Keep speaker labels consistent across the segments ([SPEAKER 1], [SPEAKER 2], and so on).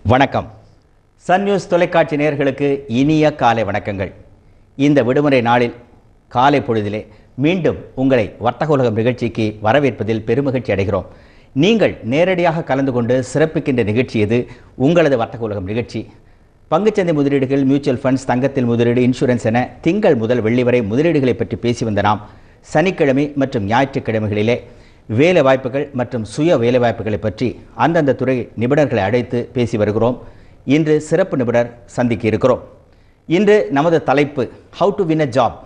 [SPEAKER 1] வணக்கம் Sun news தொலைக்காட்சி நேயர்களுக்கு இனிய காலை வணக்கங்கள் இந்த விடுமுறை நாளில் காலை பொழுதிலே மீண்டும் உங்களை வர்த்தக உலகம் நிகழ்ச்சிக்கு வரவேற்பதில் பெருமகிழ்ச்சி அடைகிறோம் நீங்கள் நேரடியாக கலந்து கொண்டு சிறப்பிக்கின்ற நிகழ்ச்சி இது உங்களது வர்த்தக உலகம் நிகழ்ச்சி பங்குச்சந்தை முதலீடுகள் மியூச்சுவல் ஃபண்ட்ஸ் தங்கத்தில் முதலீடு இன்சூரன்ஸ் என திங்கள் முதல் வெள்ளி வரை முதலீடுகளை பற்றி பேசி வந்த நாம் சனிக்கிழமை மற்றும் ஞாயிற்றுக்கிழமைகளிலே வேலை வாய்ப்புகள் மற்றும் சுய வேலை வாய்ப்புகளை பற்றி அந்தந்த துறை நிபுணர்களை அழைத்து பேசி வருகிறோம் இன்று சிறப்பு நிபுணர் சந்திக்க இருக்கிறோம் இன்று நமது தலைப்பு how to win a job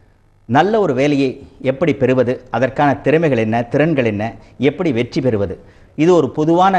[SPEAKER 1] நல்ல ஒரு வேலையை எப்படி பெறுவது அதற்கான திறமைகள் என்ன திறன்கள் என்ன எப்படி வெற்றி பெறுவது இது ஒரு பொதுவான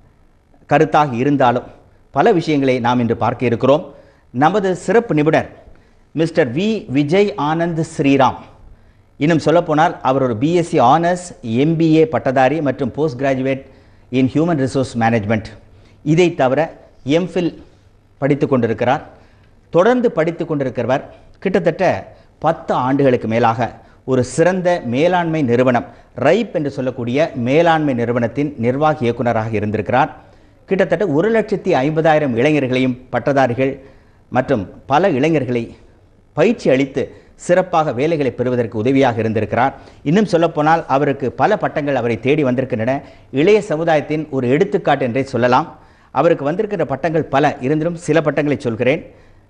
[SPEAKER 1] கருத்தாக இருந்தாலும் பல விஷயங்களை நாம் இன்று பார்க்க இருக்கிறோம் நமது சிறப்பு நிபுணர் மிஸ்டர் வி விஜய் ஆனந்த் ஸ்ரீராம் இன்னும் சொல்லப்போனால் அவர் ஒரு பிஎஸ்சி ஆனர்ஸ் எம்பிஏ பட்டதாரி மற்றும் post graduate in human resource management இதை தவிர எம்ஃபில் படித்து கொண்டிருக்கிறார் தொடர்ந்து படித்து கொண்டிருக்கிறவர் கிட்டத்தட்ட பத்து ஆண்டுகளுக்கு மேலாக ஒரு சிறந்த மேலாண்மை நிறுவனம் ரைப் என்று சொல்லக்கூடிய மேலாண்மை நிறுவனத்தின் நிர்வாக இயக்குனராக இருந்திருக்கிறார் கிட்டத்தட்ட ஒரு லட்சத்தி ஐம்பதாயிரம் இளைஞர்களையும் பட்டதாரிகள் மற்றும் பல இளைஞர்களை பயிற்சி அளித்து சிறப்பாக வேலைகளை பெறுவதற்கு உதவியாக இருந்திருக்கிறார் இன்னும் சொல்லப்போனால் அவருக்கு பல பட்டங்கள் அவரை தேடி வந்திருக்கின்றன இளைய சமுதாயத்தின் ஒரு எடுத்துக்காட்டு என்றே சொல்லலாம் அவருக்கு வந்திருக்கிற பட்டங்கள் பல இருந்திலும் சில பட்டங்களை சொல்கிறேன்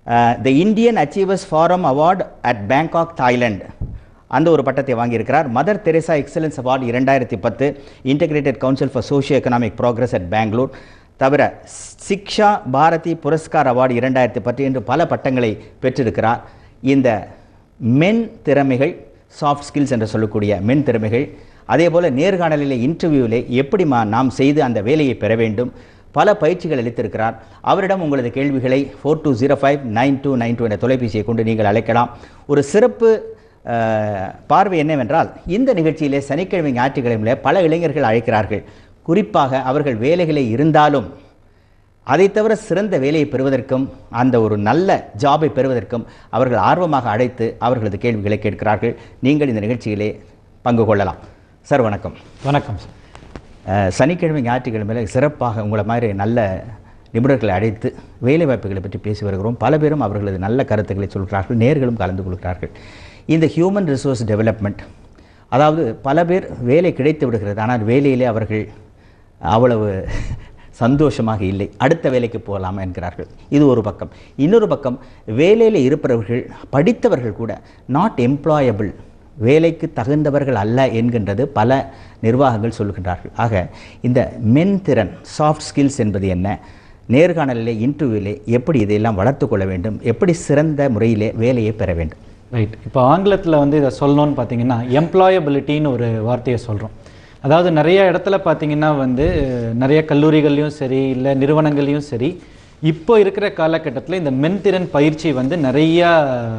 [SPEAKER 1] the Indian achievers forum award at Bangkok Thailand அந்த ஒரு பட்டத்தை வாங்கியிருக்கிறார் மதர் தெரேசா எக்ஸலன்ஸ் அவார்டு இரண்டாயிரத்தி பத்து integrated council for socio economic progress at Bangalore தவிர சிக்ஷா பாரதி புரஸ்கார் அவார்டு இரண்டாயிரத்தி பத்து என்று பல பட்டங்களை பெற்றிருக்கிறார் இந்த மென் திறமைகள் சாஃப்ட் ஸ்கில்ஸ் என்று சொல்லக்கூடிய மென் திறமைகள் அதே போல் நேர்காணலில் இன்டர்வியூவில் எப்படி மா நாம் செய்து அந்த வேலையை பெற வேண்டும் பல பயிற்சிகள் அளித்திருக்கிறார் அவரிடம் உங்களது கேள்விகளை four two zero five nine two nine two என்ற தொலைபேசியை கொண்டு நீங்கள் அழைக்கலாம் ஒரு சிறப்பு அஹ், பார்வை என்னவென்றால் இந்த நிகழ்ச்சியிலே சனிக்கிழமை ஞாயிற்றுக்கிழமையில் பல இளைஞர்கள் அழைக்கிறார்கள் குறிப்பாக அவர்கள் வேலைகளே இருந்தாலும் அதை தவிர சிறந்த வேலையை பெறுவதற்கும் அந்த ஒரு நல்ல ஜாபை பெறுவதற்கும் அவர்கள் ஆர்வமாக அழைத்து அவர்களது கேள்விகளை கேட்கிறார்கள் நீங்கள் இந்த நிகழ்ச்சியிலே பங்கு கொள்ளலாம் சார் வணக்கம்
[SPEAKER 2] வணக்கம் சார்
[SPEAKER 1] அஹ், சனிக்கிழமை ஞாயிற்றுக்கிழமையில் சிறப்பாக உங்களை மாதிரி நல்ல நிபுணர்களை அழைத்து வேலைவாய்ப்புகளை பற்றி பேசி வருகிறோம் பல பேரும் அவர்களது நல்ல கருத்துக்களை சொல்கிறார்கள் நேர்களும் கலந்து கொள்கிறார்கள் இந்த ஹியூமன் ரிசோர்ஸ் டெவலப்மெண்ட் அதாவது பல பேர் வேலை கிடைத்து விடுகிறது ஆனால் வேலையிலே அவர்கள் அவ்வளவு சந்தோஷமாக இல்லை அடுத்த வேலைக்கு போகலாமா என்கிறார்கள் இது ஒரு பக்கம் இன்னொரு பக்கம் வேலையில் இருப்பவர்கள் படித்தவர்கள் கூட நாட் எம்ப்ளாயபிள் வேலைக்கு தகுந்தவர்கள் அல்ல என்கின்றது பல நிர்வாகங்கள் சொல்கின்றார்கள் ஆக இந்த மென் திறன் சாஃப்ட் ஸ்கில்ஸ் என்பது என்ன நேர்காணலிலே இன்டர்வியூவிலே எப்படி இதையெல்லாம் வளர்த்து கொள்ள வேண்டும் எப்படி சிறந்த முறையிலே வேலையை பெற வேண்டும்
[SPEAKER 2] ரைட் இப்போ ஆங்கிலத்தில் வந்து இதை சொல்லணும்னு பார்த்தீங்கன்னா எம்ப்ளாயபிலிட்டின்னு ஒரு வார்த்தையை சொல்கிறோம் அதாவது நிறைய இடத்துல பார்த்தீங்கன்னா வந்து நிறைய கல்லூரிகள்லையும் சரி இல்லை நிறுவனங்கள்லையும் சரி இப்போ இருக்கிற காலகட்டத்தில் இந்த மென்திறன் பயிற்சி வந்து நிறையா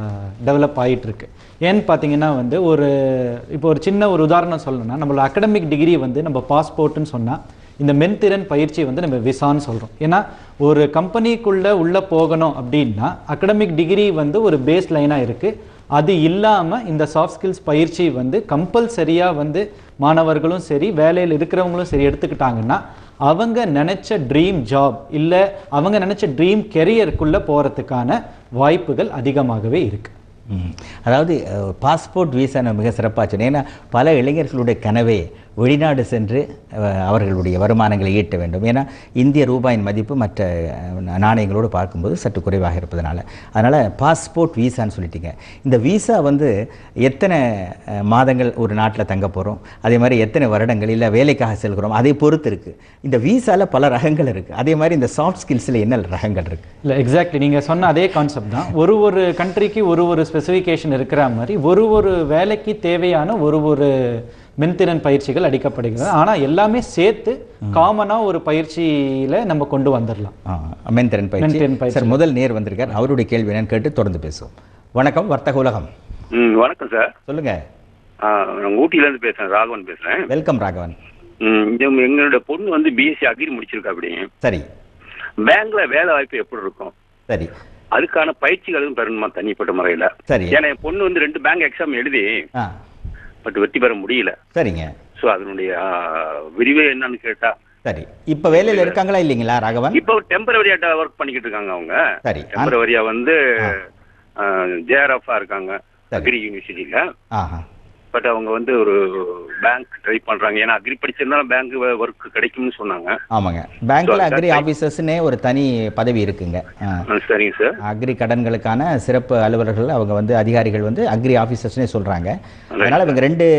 [SPEAKER 2] டெவலப் ஆயிட்டு இருக்கு ஏன்னு பார்த்தீங்கன்னா வந்து ஒரு இப்போ ஒரு சின்ன ஒரு உதாரணம் சொல்லணும்னா நம்மளோட அகடமிக் டிகிரி வந்து நம்ம பாஸ்போர்ட்னு சொன்னால் இந்த மென்திறன் பயிற்சி வந்து நம்ம விசான்னு சொல்கிறோம் ஏன்னா ஒரு கம்பெனிக்குள்ளே உள்ளே போகணும் அப்படின்னா அகடமிக் டிகிரி வந்து ஒரு பேஸ் லைனாக இருக்குது அது இல்லாமல் இந்த சாஃப்ட் ஸ்கில்ஸ் பயிற்சி வந்து கம்பல்சரியாக வந்து மாணவர்களும் சரி வேலையில் இருக்கிறவங்களும் சரி எடுத்துக்கிட்டாங்கன்னா அவங்க நினச்ச ட்ரீம் ஜாப் இல்லை அவங்க நினச்ச ட்ரீம் கெரியருக்குள்ளே போகிறதுக்கான வாய்ப்புகள் அதிகமாகவே இருக்குது
[SPEAKER 1] ம். அதாவது பாஸ்போர்ட் வீசா மிக சிறப்பாக சொன்னேன் ஏன்னா பல இளைஞர்களுடைய கனவே வெளிநாடு சென்று அஹ், அவர்களுடைய வருமானங்களை ஈட்ட வேண்டும் ஏன்னா இந்திய ரூபாயின் மதிப்பு மற்ற அஹ், நாணயங்களோடு பார்க்கும்போது சற்று குறைவாக இருப்பதனால அதனால் பாஸ்போர்ட் வீசான்னு சொல்லிட்டீங்க இந்த வீசா வந்து எத்தனை அஹ், மாதங்கள் ஒரு நாட்டில் தங்க போகிறோம் அதே மாதிரி எத்தனை வருடங்கள் இல்லை வேலைக்காக செல்கிறோம் அதை பொறுத்து இருக்குது இந்த வீசாவில் பல ரகங்கள் இருக்குது அதே மாதிரி இந்த சாஃப்ட் ஸ்கில்ஸில் என்ன ரகங்கள் இருக்குது
[SPEAKER 2] இல்லை எக்ஸாக்ட்லி நீங்கள் சொன்ன அதே கான்செப்ட் தான் ஒரு ஒரு கண்ட்ரிக்கு ஒரு ஒரு ஸ்பெசிஃபிகேஷன் இருக்கிற மாதிரி ஒரு ஒரு வேலைக்கு தேவையான ஒரு ஒரு மென்திறன் பயிற்சிகள் அளிக்கப்படுகிறது ஆனால் எல்லாமே சேர்த்து காமனாக ஒரு பயிற்சியில் நம்ம கொண்டு வந்துடலாம்
[SPEAKER 1] ஆ, மென்திறன் பயிற்சி
[SPEAKER 2] மென்திறன் பயிற்சி.
[SPEAKER 1] சார் முதல் நேர் வந்திருக்கார் அவருடைய கேள்வி என்னன்னு கேட்டு தொடர்ந்து பேசுவோம் வணக்கம் வர்த்தக உலகம்
[SPEAKER 3] ம் வணக்கம் சார்
[SPEAKER 1] சொல்லுங்க
[SPEAKER 3] ஆ, நான் ஊட்டியிலேருந்து பேசுகிறேன் ராகவன் பேசுகிறேன்
[SPEAKER 1] வெல்கம் ராகவன்
[SPEAKER 3] ம் இந்த எங்களோட பொண்ணு வந்து பிஎஸ்சி அக்ரி முடிச்சிருக்கா அப்படி
[SPEAKER 1] சரி
[SPEAKER 3] பேங்க்ல வேலை வாய்ப்பு எப்படி இருக்கும்
[SPEAKER 1] சரி
[SPEAKER 3] அதுக்கான பயிற்சிகளும் பெறணுமா தனிப்பட்ட முறையில்
[SPEAKER 1] சரி
[SPEAKER 3] ஏன்னா என் பொண்ணு வந்து ரெண்டு பேங்க் எக்ஸாம் எழுதி
[SPEAKER 1] ஆ
[SPEAKER 3] பட் வெற்றி பெற முடியல
[SPEAKER 1] சரிங்க
[SPEAKER 3] ஸோ அதனுடைய ஆ, விரிவே என்னன்னு கேட்டா
[SPEAKER 1] சரி இப்போ வேலையில் இருக்காங்களா இல்லைங்களா ராகவன்
[SPEAKER 3] இப்போ டெம்பரவரியா ஒர்க் பண்ணிக்கிட்டு இருக்காங்க அவங்க
[SPEAKER 1] சரி
[SPEAKER 3] டெம்பரவரியா வந்து ஜேஆர்எஃப் இருக்காங்க
[SPEAKER 1] சரி.
[SPEAKER 3] அக்ரி யூனிவர்சிட்டியில
[SPEAKER 1] ஆஹா
[SPEAKER 3] பட் அவங்க வந்து ஒரு பேங்க் ட்ரை பண்றாங்க ஏன்னா அக்ரி படிச்சிருந்தாலும் பேங்க் ஒர்க் கிடைக்கும்னு சொன்னாங்க
[SPEAKER 1] ஆமாங்க பேங்க்ல
[SPEAKER 3] So,
[SPEAKER 1] அக்ரி
[SPEAKER 3] that's
[SPEAKER 1] ஆஃபீஸர்ஸ்னே ஒரு தனி பதவி இருக்குங்க ஆ.
[SPEAKER 3] ஆ, சரிங்க சார்
[SPEAKER 1] அக்ரி கடன்களுக்கான சிறப்பு அலுவலர்கள் அவங்க வந்து அதிகாரிகள் வந்து அக்ரி ஆஃபீஸர்ஸ்னே சொல்றாங்க அதனால இவங்க ரெண்டு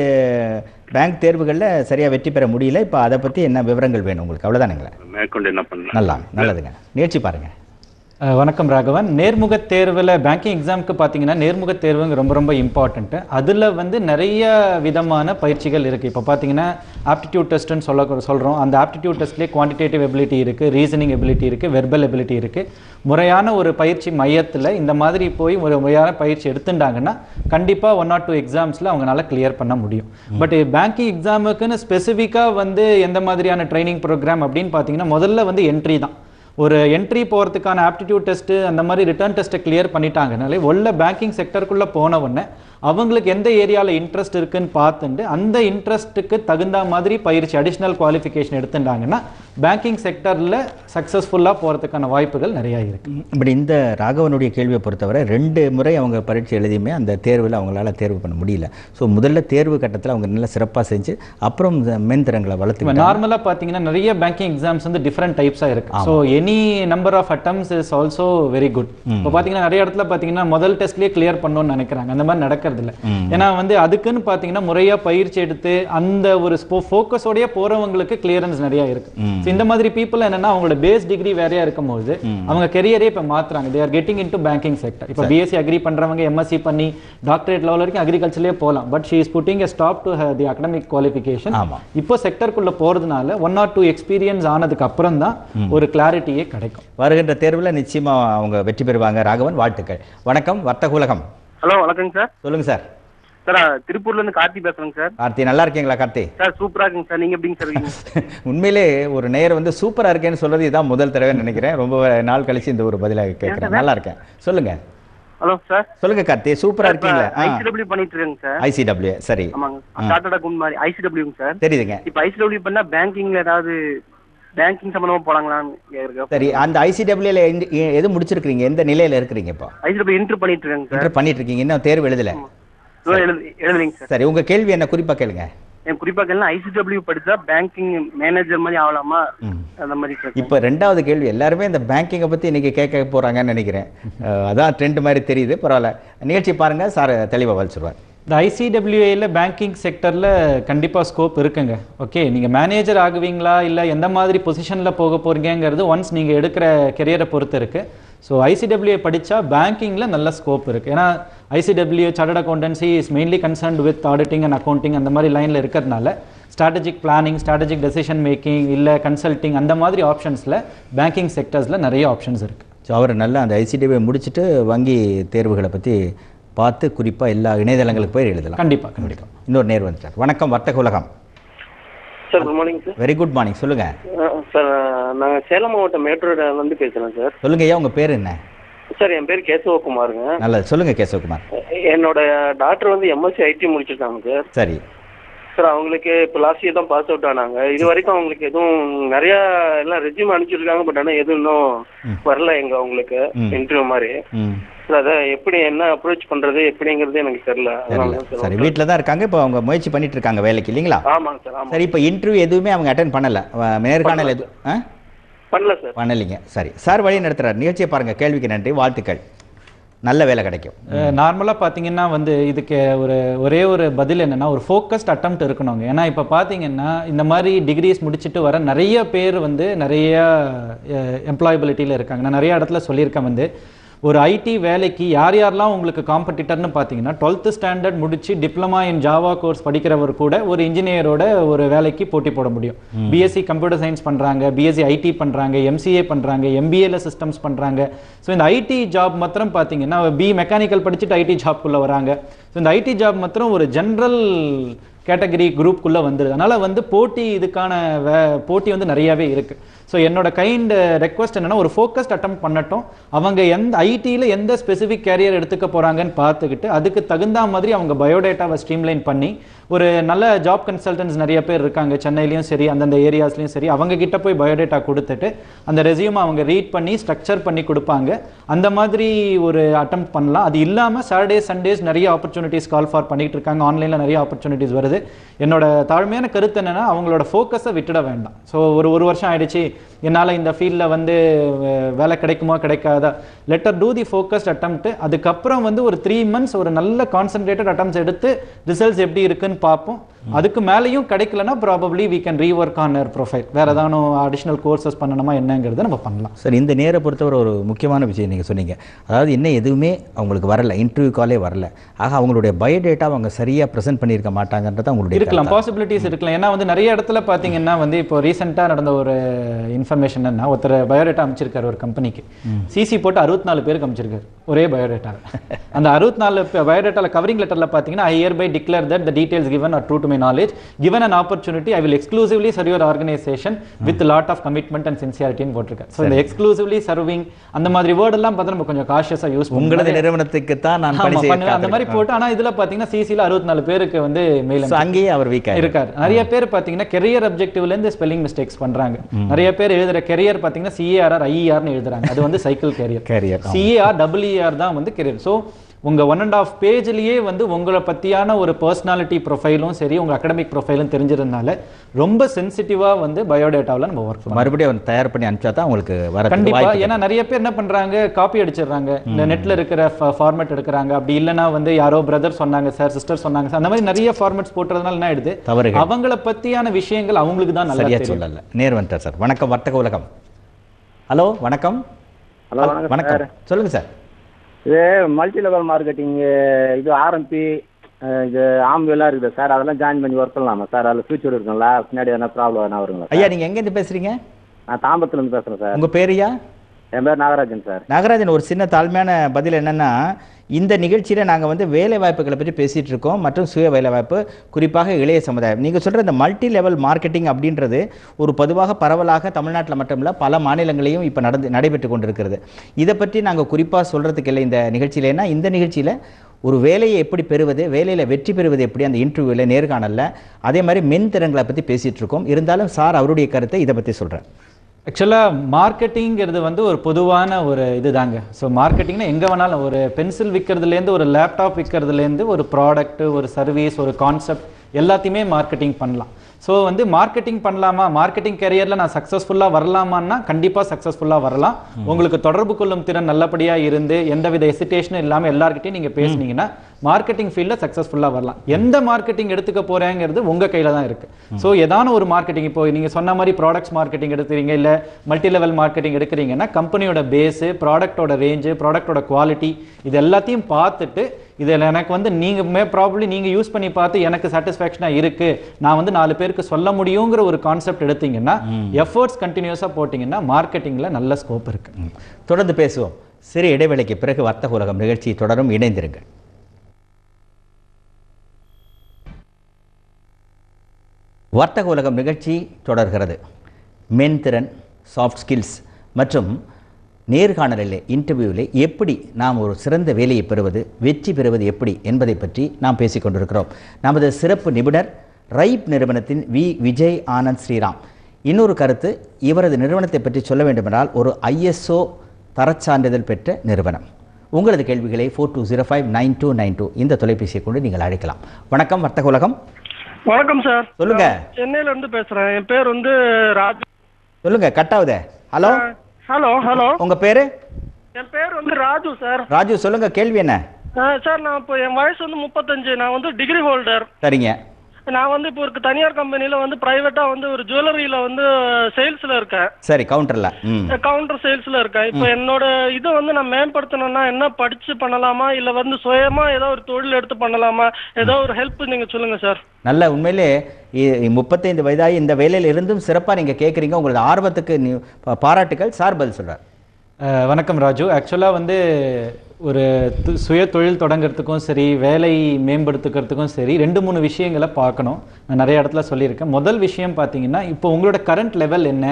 [SPEAKER 1] பேங்க் தேர்வுகளில் சரியா வெற்றி பெற முடியல இப்போ அதை பத்தி என்ன விவரங்கள் வேணும் உங்களுக்கு அவ்வளோதானுங்களே
[SPEAKER 3] மேற்கொண்டு என்ன பண்ணலாம்
[SPEAKER 1] நல்லா நல்லதுங்க முயற்சி பாருங்க
[SPEAKER 2] அஹ் வணக்கம் ராகவன் நேர்முக தேர்வில் பேங்கிங் எக்ஸாமுக்கு பார்த்தீங்கன்னா நேர்முக தேர்வுங்க ரொம்ப ரொம்ப இம்பார்ட்டண்ட்டு அதில் வந்து நிறைய விதமான பயிற்சிகள் இருக்குது இப்போ பார்த்தீங்கன்னா ஆப்டிடியூட் டெஸ்ட்டுன்னு சொல்ல சொல்கிறோம் அந்த ஆப்டிடியூட் டெஸ்ட்லேயே குவான்டிடேட்டிவ் எபிலிட்டி இருக்குது ரீசனிங் எபிலிட்டி இருக்குது வெர்பல் எபிலிட்டி இருக்குது முறையான ஒரு பயிற்சி மையத்தில் இந்த மாதிரி போய் ஒரு முறையான பயிற்சி எடுத்துட்டாங்கன்னா கண்டிப்பாக ஒன் ஆர் டூ எக்ஸாம்ஸில் அவங்களால கிளியர் பண்ண முடியும் பட் பேங்கிங் எக்ஸாமுக்குன்னு ஸ்பெசிஃபிக்காக வந்து எந்த மாதிரியான ட்ரைனிங் ப்ரோக்ராம் அப்படின்னு பார்த்தீங்கன்னா முதல்ல வந்து என்ட்ரி தான் ஒரு என்ட்ரி போகிறதுக்கான ஆப்டிடியூட் டெஸ்ட்டு அந்த மாதிரி ரிட்டர்ன் டெஸ்ட்டை கிளியர் பண்ணிட்டாங்கனாலே உள்ள பேங்கிங் செக்டருக்குள்ளே போன உடனே அவங்களுக்கு எந்த ஏரியாவில் இன்ட்ரெஸ்ட் இருக்குன்னு பார்த்துட்டு அந்த இன்ட்ரெஸ்ட்டுக்கு தகுந்த மாதிரி பயிற்சி அடிஷ்னல் குவாலிஃபிகேஷன் எடுத்துட்டாங்கன்னா பேங்கிங் செக்டரில் சக்ஸஸ்ஃபுல்லாக போகிறதுக்கான வாய்ப்புகள் நிறையா இருக்குது
[SPEAKER 1] இப்படி இந்த ராகவனுடைய கேள்வியை பொறுத்தவரை ரெண்டு முறை அவங்க பரீட்சை எழுதியுமே அந்த தேர்வில் அவங்களால தேர்வு பண்ண முடியல ஸோ முதல்ல தேர்வு கட்டத்தில் அவங்க நல்லா சிறப்பாக செஞ்சு அப்புறம் இந்த மென்திறங்களை
[SPEAKER 2] இப்போ
[SPEAKER 1] வளர்த்து
[SPEAKER 2] நார்மலாக பார்த்தீங்கன்னா நிறைய பேங்கிங் எக்ஸாம்ஸ் வந்து டிஃப்ரெண்ட் டைப்ஸாக இருக்கு so any number of attempts is also very good இப்போ பார்த்தீங்கன்னா நிறைய இடத்துல பார்த்தீங்கன்னா முதல் டெஸ்ட்லேயே கிளியர் பண்ணணும்னு நினைக்கிறாங்க அந்த மாதிரி நடக்கிறது இல்லை ஏன்னா வந்து அதுக்குன்னு பார்த்தீங்கன்னா முறையாக பயிற்சி எடுத்து அந்த ஒரு ஃபோக்கஸோடய போகிறவங்களுக்கு கிளியரன்ஸ் நிறையா இருக்கு ஸோ இந்த மாதிரி பீப்புள் என்னன்னா அவங்களோட பேஸ் டிகிரி வேறையா இருக்கும்போது அவங்க கெரியரே இப்போ மாத்துறாங்க they are getting into banking sector இப்போ பிஎஸ்சி அக்ரி பண்றவங்க எம்எஸ்சி பண்ணி டாக்டரேட் லெவல் வரைக்கும் அக்ரிகல்ச்சர்லேயே போகலாம் but she is putting a stop to the academic qualification
[SPEAKER 1] ஆமா.
[SPEAKER 2] இப்போ செக்டருக்குள்ள போறதுனால ஒன் ஆர் டூ எக்ஸ்பீரியன்ஸ் ஆனதுக்கு அப்புறம் தான் ஒரு கிளாரிட்டியே கிடைக்கும்
[SPEAKER 1] வருகின்ற தேர்வில் நிச்சயமா அவங்க வெற்றி பெறுவாங்க ராகவன் வாழ்த்துக்கள் வணக்கம் வர்த்தக உலகம்
[SPEAKER 4] ஹலோ வணக்கங்க சார்
[SPEAKER 1] சொல்லுங்க சார்
[SPEAKER 4] சார் திருப்பூர்ல இருந்து கார்த்தி பேசுறேங்க சார்
[SPEAKER 1] கார்த்தி நல்லா இருக்கீங்களா கார்த்தி
[SPEAKER 4] சார் சூப்பரா இருக்குங்க சார் நீங்க எப்படிங்க சார் இருக்கீங்க
[SPEAKER 1] உண்மையிலே ஒரு நேயர் வந்து சூப்பரா இருக்கேன்னு சொல்றது இதான் முதல் தடவை நினைக்கிறேன் ரொம்ப நாள் கழிச்சு இந்த ஒரு பதிலாக கேட்குறேன் நல்லா இருக்கேன் சொல்லுங்க
[SPEAKER 4] ஹலோ சார்
[SPEAKER 1] சொல்லுங்க கார்த்தி சூப்பரா இருக்கீங்களா
[SPEAKER 4] ஐசிடபிள்யூ பண்ணிட்டு இருக்கேங்க சார்
[SPEAKER 1] ஐசிடபிள்யூ சரி
[SPEAKER 4] ஆமாங்க சார்ட்டர்ட் அக்கௌண்ட் மாதிரி ஐசிடபிள்யூங்க சார்
[SPEAKER 1] தெரியுதுங்க
[SPEAKER 4] இப்போ ஐசிடபிள்யூ பண்ணா பேங்கிங்ல ஏதாவது பேங்கிங் சம்பந்தமா போலாங்களான்னு கேக்குறேன்
[SPEAKER 1] சரி அந்த ஐசிடபிள்யூல எது முடிச்சிருக்கீங்க எந்த நிலையில இருக்கிறீங்க இப்போ
[SPEAKER 4] ஐசிடபிள்யூ என்ட்ரு பண்ணிட்டு இருக்கேங்க சார்
[SPEAKER 1] என்டர் பண்ணிட்டு இருக்கீங்க இன்னும் தேர்வு எழுதல
[SPEAKER 4] இன்னும் எழுது எழுதுறீங்க சார்
[SPEAKER 1] சரி உங்க கேள்வி என்ன குறிப்பா கேளுங்க
[SPEAKER 4] என் குறிப்பா கேள்வி ஐசிடபிள்யூ படிச்சா பேங்கிங் மேனேஜர் மாதிரி ஆகலாமா
[SPEAKER 1] ம்.
[SPEAKER 4] அந்த மாதிரி சார்
[SPEAKER 1] இப்போ ரெண்டாவது கேள்வி எல்லாருமே இந்த பேங்கிங்கை பத்தி இன்னைக்கு கேட்க போறாங்கன்னு நினைக்கிறேன் அஹ், அதான் ட்ரெண்ட் மாதிரி தெரியுது பரவாயில்ல நிகழ்ச்சி பாருங்க சார் தெளிவா வலிச்சிருவார்
[SPEAKER 2] இந்த ஐசிடபிள்யூஏல பேங்கிங் செக்டரில் கண்டிப்பாக ஸ்கோப் இருக்குங்க ஓகே நீங்கள் மேனேஜர் ஆகுவீங்களா இல்லை எந்த மாதிரி பொசிஷனில் போக போறீங்கங்கிறது ஒன்ஸ் நீங்கள் எடுக்கிற கெரியரை பொறுத்து இருக்கு ஸோ ஐசிடபிள்யூஏ படித்தா பேங்கிங்கில் நல்ல ஸ்கோப் இருக்குது ஏன்னா ICW chartered accountancy is mainly concerned with auditing and accounting அந்த மாதிரி லைனில் இருக்கிறதுனால strategic planning strategic decision making இல்லை கன்சல்டிங் அந்த மாதிரி ஆப்ஷன்ஸில் பேங்கிங் செக்டர்ஸில் நிறைய ஆப்ஷன்ஸ் இருக்குது
[SPEAKER 1] ஸோ அவர் நல்லா அந்த ஐசிடிபியை முடிச்சுட்டு வங்கி தேர்வுகளை பற்றி பார்த்து குறிப்பா எல்லா இணையதளங்களுக்கு போய் எழுதலாம்
[SPEAKER 2] கண்டிப்பாக கண்டிப்பாக
[SPEAKER 1] இன்னொரு நேர் வந்துட்டார் வணக்கம் வர்த்தக உலகம்
[SPEAKER 4] sir good morning sir
[SPEAKER 1] very good morning சொல்லுங்க
[SPEAKER 4] சார் நாங்கள் சேலம் மாவட்டம் மேட்டூர் வந்து பேசுகிறேன் சார்
[SPEAKER 1] சொல்லுங்க ஐயா உங்க பேர் என்ன
[SPEAKER 4] சார் என் பேர் கேசவகுமாருங்க
[SPEAKER 1] நல்லது சொல்லுங்க கேசவகுமார்
[SPEAKER 4] என்னோட டாக்டர் வந்து எம்எஸ்சி ஐடி முடிச்சிருக்காங்க சார்
[SPEAKER 1] சரி
[SPEAKER 4] சார் அவங்களுக்கு இப்போ லாஸ்ட் இயர் தான் பாஸ் அவுட் ஆனாங்க இது வரைக்கும் அவங்களுக்கு எதுவும் நிறைய எல்லாம் ரெజ్யூம் அனுப்பிச்சிருக்காங்க பட் ஆனால் எதுவும் இன்னும் வரல எங்க அவங்களுக்கு
[SPEAKER 1] ம்.
[SPEAKER 4] இன்டர்வியூ மாதிரி
[SPEAKER 1] ம்
[SPEAKER 4] சார் அதை எப்படி என்ன அப்ரோச் பண்றது எப்படிங்கிறது எனக்கு தெரியல அதனால
[SPEAKER 1] தெரியல
[SPEAKER 4] தான் சார்
[SPEAKER 1] சரி வீட்டில் தான் இருக்காங்க இப்போ அவங்க முயற்சி பண்ணிட்டு இருக்காங்க வேலைக்கு இல்லைங்களா
[SPEAKER 4] ஆமாங்க சார் ஆமாம்
[SPEAKER 1] சரி இப்போ இன்டர்வியூ எதுவுமே அவங்க அட்டன் பண்ணல வ- நேர்காணல் எது ஆ
[SPEAKER 4] பண்ணல சார்
[SPEAKER 1] பண்ணலைங்க சரி சார் வழி நடத்துறாரு நிகழ்ச்சியை பாருங்க கேள்விக்கு நன்றி வாழ்த்துக்கள் நல்ல வேலை கிடைக்கும்
[SPEAKER 2] நார்மலாக பார்த்தீங்கன்னா வந்து இதுக்கு ஒரு ஒரே ஒரு பதில் என்னன்னா ஒரு ஃபோக்கஸ்ட் அட்டம்ப்ட் இருக்கணுங்க ஏன்னா இப்போ பார்த்தீங்கன்னா இந்த மாதிரி டிகிரிஸ் முடிச்சுட்டு வர நிறைய பேர் வந்து நிறைய எம்ப்ளாயபிலிட்டியில் இருக்காங்க நான் நிறைய இடத்துல சொல்லியிருக்கேன் வந்து ஒரு ஐடி வேலைக்கு யார் யாரெல்லாம் உங்களுக்கு காம்படிட்டர்னு பார்த்தீங்கன்னா டுவெல்த்து ஸ்டாண்டர்ட் முடிச்சு டிப்ளமா இன் ஜாவா கோர்ஸ் படிக்கிறவர் கூட ஒரு இன்ஜினியரோட ஒரு வேலைக்கு போட்டி போட முடியும் பிஎஸ்சி கம்ப்யூட்டர் சயின்ஸ் பண்ணுறாங்க பிஎஸ்சி ஐடி பண்ணுறாங்க எம்சிஏ பண்ணுறாங்க எம்பிஏல சிஸ்டம்ஸ் பண்ணுறாங்க ஸோ இந்த ஐடி ஜாப் மாத்திரம் பார்த்தீங்கன்னா பி மெக்கானிக்கல் படிச்சுட்டு ஐடி ஜாப்குள்ளே வராங்க ஸோ இந்த ஐடி ஜாப் மாத்திரம் ஒரு ஜென்ரல் கேட்டகரி குரூப்குள்ளே வந்துடுது அதனால் வந்து போட்டி இதுக்கான வே போட்டி வந்து நிறையாவே இருக்குது ஸோ என்னோட கைண்ட் ரெக்வஸ்ட் என்னன்னா ஒரு ஃபோக்கஸ்ட் அட்டம் பண்ணட்டும் அவங்க எந்த ஐடியில் எந்த ஸ்பெசிஃபிக் கேரியர் எடுத்துக்க போகிறாங்கன்னு பார்த்துக்கிட்டு அதுக்கு தகுந்த மாதிரி அவங்க பயோடேட்டாவை ஸ்ட்ரீம்லைன் பண்ணி ஒரு நல்ல ஜாப் கன்சல்டன்ஸ் நிறைய பேர் இருக்காங்க சென்னையிலயும் சரி அந்தந்த ஏரியாஸ்லயும் சரி அவங்க கிட்ட போய் பயோடேட்டா கொடுத்துட்டு அந்த ரெசியூம் அவங்க ரீட் பண்ணி ஸ்ட்ரக்சர் பண்ணி கொடுப்பாங்க அந்த மாதிரி ஒரு அட்டம் பண்ணலாம் அது இல்லாம சாட்டர்டே சண்டேஸ் நிறைய ஆப்பர்ச்சுனிட்டிஸ் கால் ஃபார் பண்ணிட்டு இருக்காங்க ஆன்லைன்ல நிறைய ஆப்பர்ச்சுனிட்டிஸ் வருது என்னோட தாழ்மையான கருத்து என்னன்னா அவங்களோட ஃபோக்கஸை விட்டுட வேண்டாம் ஸோ ஒரு ஒரு வருஷம் ஆயிடுச்சு என்னால இந்த ஃபீல்டில் வந்து அஹ், வேலை கிடைக்குமா கிடைக்காதா letter to the focused attempt அதுக்கப்புறம் வந்து ஒரு த்ரீ மந்த்ஸ் ஒரு நல்ல கான்சென்ட்ரேட்டட் அட்டம்ஸ் எடுத்து ரிசல்ட்ஸ் எப்படி இருக்குன்னு பார்ப்போம் அதுக்கு மேலேயும் கிடைக்கலனா probably we can rework on our profile வேற ஏதாவது அடிஷ்னல் கோர்சஸ் பண்ணணுமா என்னங்கிறத நம்ம பண்ணலாம்
[SPEAKER 1] சார் இந்த நேரை பொறுத்தவரை ஒரு முக்கியமான விஷயம் நீங்கள் சொன்னீங்க அதாவது என்ன எதுவுமே அவங்களுக்கு வரல இன்டர்வியூ காலே வரல ஆக அவங்களுடைய பயோடேட்டா அவங்க சரியாக ப்ரெசென்ட் பண்ணியிருக்க மாட்டாங்கன்றது அவங்களுடைய
[SPEAKER 2] இருக்கலாம் பாசிபிலிட்டிஸ் இருக்கலாம் ஏன்னா வந்து நிறைய இடத்துல பாத்தீங்கன்னா வந்து இப்போ ரீசெண்டா நடந்த ஒரு இன்ஃபர்மேஷன் என்ன ஒருத்தர் பயோடேட்டா அமைச்சிருக்காரு ஒரு கம்பெனிக்கு சிசி போட்டு அறுபத்தி நாலு பேருக்கு அமைச்சிருக்காரு ஒரே பயோடேட்டா அந்த அறுபத்தி நாலு பயோடேட்டால கவரிங் லெட்டர்ல பாத்தீங்கன்னா I hereby declare that the details given are true to my knowledge given an opportunity i will exclusively serve your organization with lot of commitment and sincerity ன்னு போட்டிருக்காரு ஸோ இந்த exclusively serving அந்த மாதிரி word எல்லாம் பார்த்தா நம்ம கொஞ்சம் காஷியஸா use
[SPEAKER 1] உங்களது நிறுவனத்துக்கு தான் நான் பணி
[SPEAKER 2] ஆமா,
[SPEAKER 1] செய்ய
[SPEAKER 2] பண்ணுவேன். அந்த மாதிரி போட்டு ஆனா இதுல பாத்தீங்கன்னா சிசில அறுபத்தி நாலு பேருக்கு வந்து மெயில்
[SPEAKER 1] So, அங்கேயே அவர் வீக்
[SPEAKER 2] இருக்காரு நிறைய பேர் பாத்தீங்கன்னா கெரியர் அப்ஜெக்டிவ்ல இருந்து ஸ்பெல்லிங் மிஸ்டேக்ஸ் பண்றாங்க நிறைய பேர் எழுதுற கெரியர் பாத்தீங்கன்னா சிஏஆர் ஐஇஆர்னு எழுதுறாங்க அது வந்து cycle carrier
[SPEAKER 1] Career,
[SPEAKER 2] CAR WR தான் வந்து கெரியர் சோ உங்க ஒன் அண்ட் ஆஃப் பேஜ்லயே வந்து உங்களை பத்தியான ஒரு பர்சனாலிட்டி ப்ரொஃபைலும் சரி உங்க அகடமிக் ப்ரொஃபைலும் தெரிஞ்சிருந்தால ரொம்ப சென்சிட்டிவா வந்து பயோடேட்டாவில் நம்ம ஒர்க்
[SPEAKER 1] மறுபடியும் அவர் தயார் பண்ணி அனுப்பிச்சா தான் உங்களுக்கு வர
[SPEAKER 2] கண்டிப்பா ஏன்னா நிறைய பேர் என்ன பண்றாங்க காப்பி அடிச்சிடுறாங்க இந்த நெட்ல இருக்கிற ஃபார்மேட் எடுக்கிறாங்க அப்படி இல்லைன்னா வந்து யாரோ பிரதர் சொன்னாங்க சார் சிஸ்டர் சொன்னாங்க sir. அந்த மாதிரி நிறைய ஃபார்மேட்ஸ் போட்டுறதுனால என்ன ஆயிடுது
[SPEAKER 1] தவறுகள்.
[SPEAKER 2] அவங்கள பத்தியான விஷயங்கள் அவங்களுக்கு தான் நல்லா
[SPEAKER 1] சரியா
[SPEAKER 2] தெரியும்
[SPEAKER 1] சொல்லல நேர் வந்துட்டார் சார் வணக்கம் வர்த்தக உலகம் ஹலோ வணக்கம்
[SPEAKER 5] ஹலோ வணக்கம்
[SPEAKER 1] வணக்கம்
[SPEAKER 5] சார்
[SPEAKER 1] சொல்லுங்க சார்
[SPEAKER 5] இது மல்டி லெவல் மார்க்கெட்டிங் இது ஆர்எம்பி இது ஆம்பியெல்லாம் இருக்குது சார் அதெல்லாம் ஜாயின் பண்ணி ஒர்க் பண்ணலாமா சார் அதில் ஃபியூச்சர் இருக்குங்களா பின்னாடி எதனா ப்ராப்ளம் எதனா வருங்களா
[SPEAKER 1] ஐயா நீங்க எங்க இருந்து பேசுறீங்க
[SPEAKER 5] நான் தாம்பரத்துலேருந்து பேசுகிறேன் சார்
[SPEAKER 1] உங்க பேருயா
[SPEAKER 5] என் பேர் நாகராஜன் சார்
[SPEAKER 1] நாகராஜன் ஒரு சின்ன தாழ்மையான பதில் என்னன்னா இந்த நிகழ்ச்சியில நாங்க வந்து வேலை வாய்ப்புகளை பற்றி பேசிட்டு இருக்கோம் மற்றும் சுய வேலை வாய்ப்பு குறிப்பாக இளைய சமுதாயம் நீங்க சொல்ற இந்த மல்டி லெவல் மார்க்கெட்டிங் அப்படின்றது ஒரு பொதுவாக பரவலாக தமிழ்நாட்டில் மட்டுமல்ல பல மாநிலங்களையும் இப்போ நடந்து நடைபெற்று கொண்டிருக்கிறது இதை பற்றி நாங்க குறிப்பா சொல்றதுக்கு இல்லை இந்த நிகழ்ச்சியில ஏன்னா இந்த நிகழ்ச்சியில ஒரு வேலையை எப்படி பெறுவது வேலையில் வெற்றி பெறுவது எப்படி அந்த இன்டர்வியூவில் நேர்காணல்ல அதே மாதிரி மென் திறன்களை பற்றி பேசிட்டு இருக்கோம் இருந்தாலும் சார் அவருடைய கருத்தை இதை பற்றி சொல்கிறேன்
[SPEAKER 2] ஆக்சுவலாக மார்க்கெட்டிங்கிறது வந்து ஒரு பொதுவான ஒரு இதுதாங்க ஸோ மார்க்கெட்டிங்னா எங்கே வேணாலும் ஒரு பென்சில் விற்கிறதுலேருந்து ஒரு லேப்டாப் விற்கிறதுலேருந்து ஒரு ப்ராடக்ட் ஒரு சர்வீஸ் ஒரு கான்செப்ட் எல்லாத்தையுமே மார்க்கெட்டிங் பண்ணலாம் ஸோ வந்து மார்க்கெட்டிங் பண்ணலாமா மார்க்கெட்டிங் கேரியரில் நான் சக்ஸஸ்ஃபுல்லாக வரலாமான்னா கண்டிப்பாக சக்ஸஸ்ஃபுல்லாக வரலாம் உங்களுக்கு தொடர்பு கொள்ளும் திறன் நல்லபடியாக இருந்து எந்தவித எசிட்டேஷனும் இல்லாமல் எல்லார்கிட்டையும் நீங்கள் பேசுனீங்கன்னா மார்க்கெட்டிங் ஃபீல்டில் சக்ஸஸ்ஃபுல்லாக வரலாம் எந்த மார்க்கெட்டிங் எடுத்துக்க போறேங்கிறது உங்க கையில தான் இருக்கு ஸோ ஏதான ஒரு மார்க்கெட்டிங் இப்போ நீங்க சொன்ன மாதிரி ப்ராடக்ட்ஸ் மார்க்கெட்டிங் எடுக்கிறீங்க இல்ல மல்டி லெவல் மார்க்கெட்டிங் எடுக்கிறீங்கன்னா கம்பெனியோட பேஸு ப்ராடக்ட்டோட ரேஞ்சு ப்ராடக்ட்டோட குவாலிட்டி இது எல்லாத்தையும் பார்த்துட்டு இதில் எனக்கு வந்து நீங்க மே ப்ராபப்ளி நீங்க யூஸ் பண்ணி பார்த்து எனக்கு சாட்டிஸ்ஃபேக்ஷனாக இருக்கு நான் வந்து நாலு பேருக்கு சொல்ல முடியுங்கிற ஒரு கான்செப்ட் எடுத்தீங்கன்னா எஃபர்ட்ஸ் கண்டினியூஸாக போட்டிங்கன்னா மார்க்கெட்டிங்ல நல்ல ஸ்கோப் இருக்கு
[SPEAKER 1] தொடர்ந்து பேசுவோம் சிறு இடைவேளைக்கு பிறகு வர்த்தக உலகம் நிகழ்ச்சி தொடரும் இணைந்திருங்கள் வர்த்தக உலகம் நிகழ்ச்சி தொடர்கிறது மென்திறன் சாஃப்ட் ஸ்கில்ஸ் மற்றும் நேர்காணலிலே இன்டர்வியூவிலே எப்படி நாம் ஒரு சிறந்த வேலையை பெறுவது வெற்றி பெறுவது எப்படி என்பதை பற்றி நாம் பேசிக் கொண்டிருக்கிறோம் நமது சிறப்பு நிபுணர் ரைப் நிறுவனத்தின் வி விஜய் ஆனந்த் ஸ்ரீராம் இன்னொரு கருத்து இவரது நிறுவனத்தை பற்றி சொல்ல வேண்டுமென்றால் ஒரு ஐஎஸ்ஓ தரச்சான்றிதழ் பெற்ற நிறுவனம் உங்களது கேள்விகளை four two zero five nine two nine two இந்த தொலைபேசியை கொண்டு நீங்கள் அழைக்கலாம் வணக்கம் வர்த்தக உலகம்
[SPEAKER 6] வணக்கம் சார்
[SPEAKER 1] சொல்லுங்க
[SPEAKER 6] சென்னையில இருந்து பேசுறேன் என் பேர் வந்து ராஜ்
[SPEAKER 1] சொல்லுங்க கட்டாவுதே ஹலோ
[SPEAKER 6] ஹலோ ஹலோ
[SPEAKER 1] உங்க பேரு
[SPEAKER 6] என் பேர் வந்து ராஜு சார்
[SPEAKER 1] ராஜு சொல்லுங்க கேள்வி என்ன
[SPEAKER 6] ஆ, சார் நான் இப்போ என் வயசு வந்து முப்பத்தஞ்சு நான் வந்து டிகிரி ஹோல்டர்
[SPEAKER 1] சரிங்க
[SPEAKER 6] நான் வந்து இப்போ ஒரு தனியார் கம்பெனில வந்து பிரைவேட்டா வந்து ஒரு ஜுவல்லரியில வந்து சேல்ஸ்ல இருக்கேன்
[SPEAKER 1] சரி கவுண்டர்ல ம்
[SPEAKER 6] கவுண்டர் சேல்ஸ்ல இருக்கேன் இப்போ என்னோட இதை வந்து நான் மேம்படுத்தணும்னா என்ன படிச்சு பண்ணலாமா இல்ல வந்து சுயமா ஏதோ ஒரு தொழில் எடுத்து பண்ணலாமா ஏதோ ஒரு ஹெல்ப் நீங்க சொல்லுங்க சார்
[SPEAKER 1] நல்ல உண்மையிலே இ- முப்பத்தைந்து வயதாகி இந்த வேலையில் இருந்தும் சிறப்பாக நீங்கள் கேட்குறீங்க உங்களது ஆர்வத்துக்கு நீ- பா- பாராட்டுகள் சார் பதில் சொல்றார்
[SPEAKER 2] அஹ் வணக்கம் ராஜு ஆக்சுவலாக வந்து ஒரு து- சுய தொழில் தொடங்குறதுக்கும் சரி வேலை மேம்படுத்துக்கிறதுக்கும் சரி ரெண்டு மூணு விஷயங்களை பார்க்கணும் நான் நிறைய இடத்துல சொல்லியிருக்கேன் முதல் விஷயம் பார்த்தீங்கன்னா இப்போ உங்களோட கரண்ட் லெவல் என்ன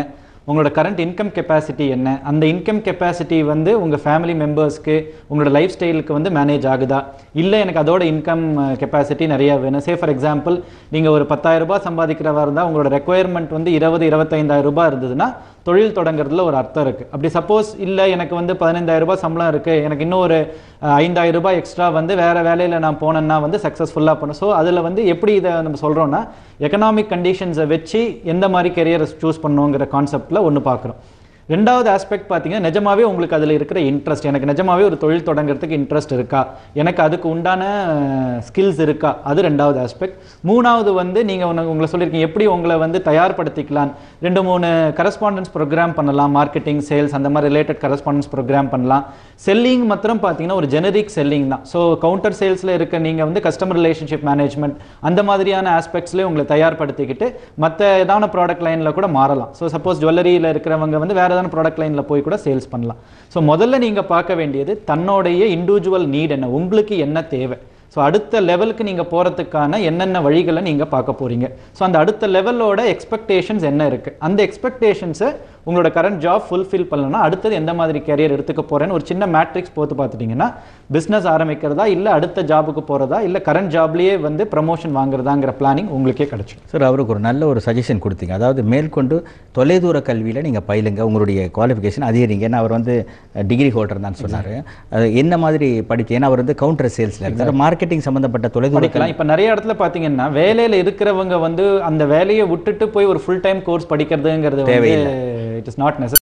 [SPEAKER 2] உங்களோட கரண்ட் இன்கம் கெப்பாசிட்டி என்ன அந்த இன்கம் கெப்பாசிட்டி வந்து உங்கள் ஃபேமிலி மெம்பர்ஸ்க்கு உங்களோட லைஃப் ஸ்டைலுக்கு வந்து மேனேஜ் ஆகுதா இல்லை எனக்கு அதோட இன்கம் கெப்பாசிட்டி நிறைய வேணும் சே ஃபார் எக்ஸாம்பிள் நீங்கள் ஒரு 10000 ரூபாய் சம்பாதிக்கிறவா இருந்தால் உங்களோட ரெக்குயர்மெண்ட் வந்து இருபது இருபத்தைந்தாயிரம் ரூபாய் இருந்ததுன்னா தொழில் தொடங்குறதுல ஒரு அர்த்தம் இருக்குது அப்படி சப்போஸ் இல்லை எனக்கு வந்து பதினைந்தாயிரம் ரூபாய் சம்பளம் இருக்குது எனக்கு இன்னும் ஒரு அஹ், ஐந்தாயிரம் ரூபாய் எக்ஸ்ட்ரா வந்து வேறு வேலையில் நான் போனேன்னா வந்து சக்ஸஸ்ஃபுல்லாக பண்ணும் ஸோ அதில் வந்து எப்படி இதை நம்ம சொல்கிறோன்னா எக்கனாமிக் கண்டிஷன்ஸை வச்சு எந்த மாதிரி கெரியரை சூஸ் பண்ணுவோங்கிற கான்செப்டில் ஒன்று பார்க்குறோம் ரெண்டாவது ஆஸ்பெக்ட் பார்த்தீங்கன்னா நிஜமாவே உங்களுக்கு அதில் இருக்கிற இன்ட்ரெஸ்ட் எனக்கு நிஜமாவே ஒரு தொழில் தொடங்குறதுக்கு இன்ட்ரெஸ்ட் இருக்கா எனக்கு அதுக்கு உண்டான ஸ்கில்ஸ் இருக்கா அது ரெண்டாவது ஆஸ்பெக்ட் மூணாவது வந்து நீங்கள் உங்களை சொல்லியிருக்கீங்க எப்படி உங்களை வந்து தயார்படுத்திக்கலாம் ரெண்டு மூணு கரஸ்பாண்டன்ஸ் ப்ரோக்ராம் பண்ணலாம் மார்க்கெட்டிங் சேல்ஸ் அந்த மாதிரி ரிலேட்டட் கரஸ்பாண்டன்ஸ் ப்ரோக்ராம் பண்ணலாம் செல்லிங் மாத்திரம் பார்த்தீங்கன்னா ஒரு ஜெனரிக் செல்லிங் தான் ஸோ கவுண்டர் சேல்ஸில் இருக்க நீங்கள் வந்து கஸ்டமர் ரிலேஷன்ஷிப் மேனேஜ்மெண்ட் அந்த மாதிரியான ஆஸ்பெக்ட்ஸ்லேயே உங்களை தயார்படுத்திக்கிட்டு மற்ற ஏதான ப்ராடக்ட் லைனில் கூட மாறலாம் ஸோ சப்போஸ் ஜுவல்லரியில் இருக்கிறவங்க வந்து வேறு ஏதான ப்ராடக்ட் லைனில் போய் கூட சேல்ஸ் பண்ணலாம் ஸோ முதல்ல நீங்கள் பார்க்க வேண்டியது தன்னுடைய இண்டிவிஜுவல் நீட் என்ன உங்களுக்கு என்ன தேவை ஸோ அடுத்த லெவலுக்கு நீங்கள் போகிறதுக்கான என்னென்ன வழிகளை நீங்கள் பார்க்க போகிறீங்க ஸோ அந்த அடுத்த லெவலோட எக்ஸ்பெக்டேஷன்ஸ் என்ன இருக்குது அந்த எக்ஸ்பெக்டேஷன்ஸை உங்களோட கரண்ட் ஜாப் ஃபுல்ஃபில் பண்ணலன்னா அடுத்தது எந்த மாதிரி கேரியர் எடுத்துக்க போகிறேன்னு ஒரு சின்ன மேட்ரிக்ஸ் போட்டு பார்த்துட்டிங்கன்னா பிஸ்னஸ் ஆரம்பிக்கிறதா இல்லை அடுத்த ஜாபுக்கு போகிறதா இல்லை கரண்ட் ஜாப்லேயே வந்து ப்ரமோஷன் வாங்குறதாங்கிற பிளானிங் உங்களுக்கே கிடச்சிடும்
[SPEAKER 1] சார் அவருக்கு ஒரு நல்ல ஒரு சஜஷன் கொடுத்தீங்க அதாவது மேற்கொண்டு தொலைதூர கல்வியில் நீங்கள் பயிலுங்க உங்களுடைய குவாலிஃபிகேஷன் அதிகரிங்க ஏன்னா அவர் வந்து டிகிரி ஹோல்டர் தான் சொன்னார் என்ன மாதிரி படிச்சு ஏன்னா அவர் வந்து கவுண்டர் சேல்ஸில் இருக்கார் மார்க்கெட்டிங் சம்மந்தப்பட்ட தொலைதூர
[SPEAKER 2] படிக்கலாம் இப்போ நிறைய இடத்துல பார்த்தீங்கன்னா வேலையில் இருக்கிறவங்க வந்து அந்த வேலையை விட்டுட்டு போய் ஒரு ஃபுல் டைம் கோர்ஸ் படிக்கிறதுங்கிறது வந்து இட் இஸ் நாட் நெசசரி